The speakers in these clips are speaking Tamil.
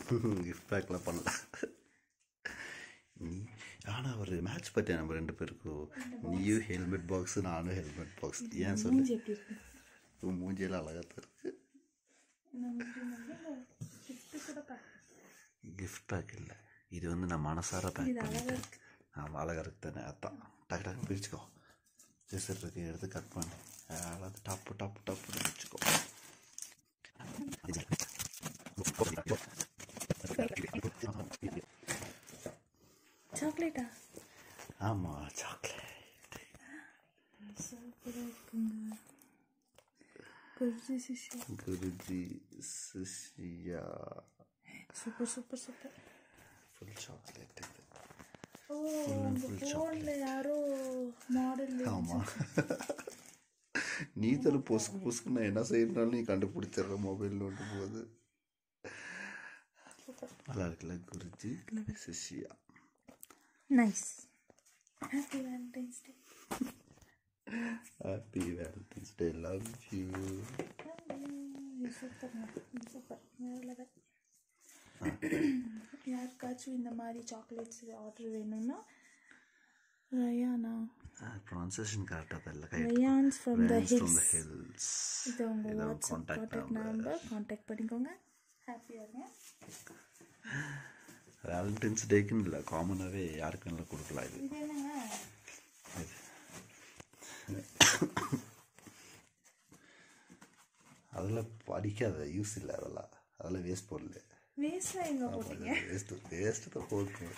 கிஃப்ட் பேக்லாம் பண்ணல நீ ஆனால் ஒரு மேட்ச் பார்த்தேன் நம்ம ரெண்டு பேருக்கும் நீயும் ஹெல்மெட் பாக்ஸ் நானும் ஹெல்மெட் பாக்ஸ் ஏன் சொல்லு மூஞ்சி எப்படி இருக்கு உன் மூஞ்சியெல்லாம் அழகாக தான் இருக்கு கிஃப்ட் கூட பா கிஃப்ட் பேக் இல்லை இது வந்து நான் மனசார பேக் இது அழகா பண்ணிட்டேன் இருக்கு ஆமாம் அழகாக இருக்கு தானே அதான் டக்கு டக்கு பிரிச்சுக்கோ சிசர் இருக்கு எடுத்து கட் பண்ணு அதாவது டப்பு டப்பு டப்புன்னு பிரிச்சுக்கோ சாக்லேட்டா ஆமாம் சாக்லேட் சூப்பராக இருக்குங்க குருஜி சிஷா குருஜி சுஷியா super super super full chocolate இது ஓ உங்கள் ஃபோனில் யாரோ மாடல் ஆமாம் நீ தர பொசுக்கு பொசுக்கு நான் என்ன செய்யறனாலும் நீ கண்டுபிடிச்சிடுற மொபைல் நோட்டு போது நல்லா இருக்குல்ல குருஜி சிஷியா nice happy valentine's day happy valentine's day love you சூப்பர்ங்க சூப்பர் வேற லெவல் யாருக்காச்சும் இந்த மாதிரி சாக்லேட்ஸ் ஆர்டர் வேணும்னா ரயானா ப்ரொனன்சியேஷன் கரெக்டாக தான் இல்லை கை ரயான்ஸ் from the from the hills hills இது உங்கள் இதான் WhatsApp contact contact number number contact பண்ணிக்கோங்க ஹாப்பியாக இருங்க வேலண்டைன்ஸ் டேக்குன்னு இல்லை காமனாகவே யாருக்கு வேணாலும் கொடுக்கலாம் இது இது என்னங்க அதெல்லாம் படிக்காத யூஸ் இல்லை அதெல்லாம் அதெல்லாம் வேஸ்ட் பொருள் வேஸ்ட்டாக எங்கே போட்டீங்க வேஸ்ட்டு வேஸ்ட்டு தான் போட்டு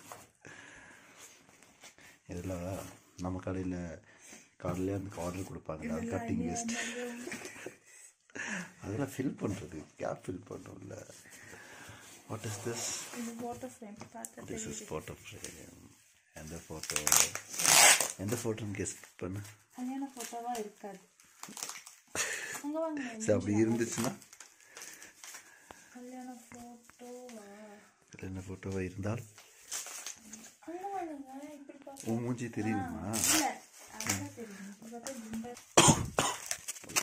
இதெல்லாம் நம்ம கடையில் கடையிலே அந்த ஆர்டர் கொடுப்பாங்க அது கட்டிங் வேஸ்ட் அதெல்லாம் ஃபில் பண்ணுறது கேப் ஃபில் பண்ணும்ல வாட் இஸ் திஸ் இது வாட்டர் ஃப்ரேம் பார்த்து திஸ் இஸ் ஃபோட்டோ ஃப்ரேம் எந்த ஃபோட்டோ எந்த ஃபோட்டோன்னு கெஸ் பண்ணு கல்யாண ஃபோட்டோவாக இருக்காது அங்கே வாங்க சரி அப்படி இருந்துச்சுன்னா கல்யாண ஃபோட்டோவா என்ன ஃபோட்டோவாக இருந்தால் அங்கே வாங்குங்க இப்படி பார்க்க உன் மூஞ்சி தெரியுமா இல்லை அதான் தெரியும் இப்படி பார்த்தா குண்டா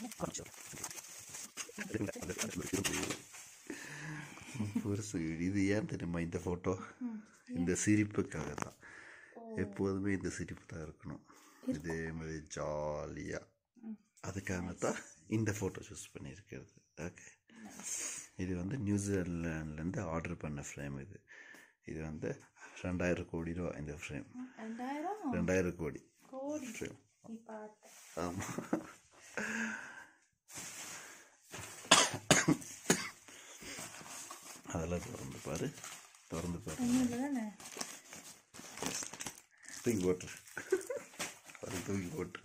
பெருசு இது ஏன் தெரியுமா இந்த ஃபோட்டோ இந்த சிரிப்புக்காக தான் எப்போதுமே இந்த சிரிப்பு தான் இருக்கணும் இதே மாதிரி ஜாலியாக அதுக்காக தான் இந்த ஃபோட்டோ சூஸ் பண்ணியிருக்கிறது ஓகே இது வந்து நியூசிலாண்ட்லேருந்து ஆர்டர் பண்ண ஃப்ரேம் இது இது வந்து ரெண்டாயிரம் கோடி ரூபா இந்த ஃப்ரேம் ரெண்டாயிரம் ரெண்டாயிரம் கோடி கோடி ஃப்ரேம் நீ பார்த்த ஆமாம் அதெல்லாம் திறந்து பாரு திறந்து பாரு ஒன்றும் தானே தூக்கி போட்டுரு அது தூக்கி போட்டுரு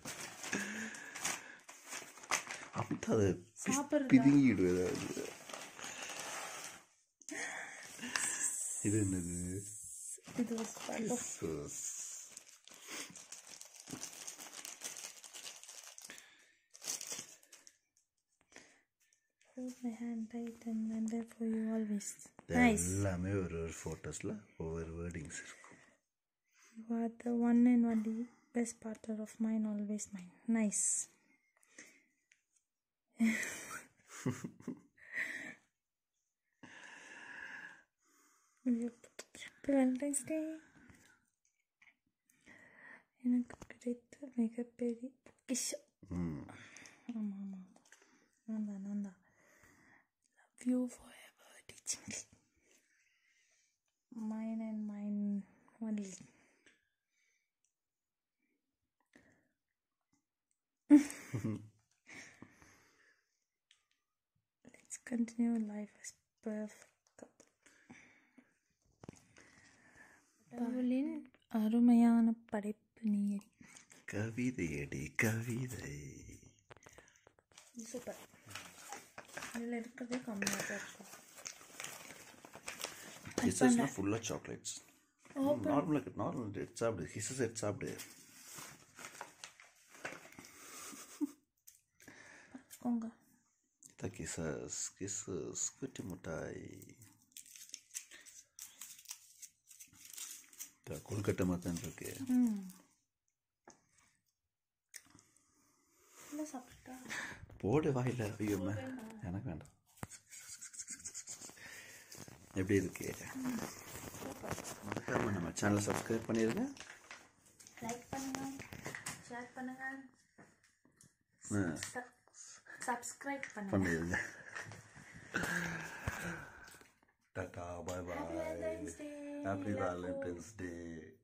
அப்படித்தான் அதை பிஸ்- சாப்பிட்றதா? பிதுங்கிடும் ஏதாவது இது என்னது இது ஒரு part of Sus. hold my hand tight and I'm there for you always. Nice. எல்லாமே ஒரு ஒரு ஃபோட்டோஸில் ஒவ்வொரு வேர்டிங்ஸ் இருக்கும் You are the one and only best partner of mine, always mine. Nice. Happy Valentine's Day. எனக்கு கிடைத்த மிகப்பெரிய பொக்கிஷம் ம் ஆமாம் ஆமாம் நான் தான் நான் தான் love you for ever teaching mine and mine only Let's continue life as perfect couple. பவுலின் அருமையான படைப்பு நீயடி கவிதையடி கவிதை சூப்பர் இதில் இருக்கிறதே கம்மியாக தான் இருக்கும் ஹிசஸ்லாம் ஃபுல்லாக சாக்லேட்ஸ் நார்மலாக நார்மல் எடுத்து சாப்பிடு ஹிசஸ் எடுத்து சாப்பிடு உங்க இதான் கிசஸ் கிசஸ் குட்டி மிட்டாய் இதா கொல்கட்டை மாதிரி இருக்கு ம் இல்லை சாப்பிட்டா போடு வாயில ஐயோ அம்மா. எனக்கு வேண்டாம் எப்படி இருக்கு மறக்காம நம்ம சேனலை சப்ஸ்கிரைப் பண்ணிடுங்க லைக் பண்ணுங்க ஷேர் பண்ணுங்க ஆ, சப்ஸ்கிரைப் பண்ணுங்க பண்ணிடுங்க டாட்டா bye bye Valentine's Day. Happy valentine's டே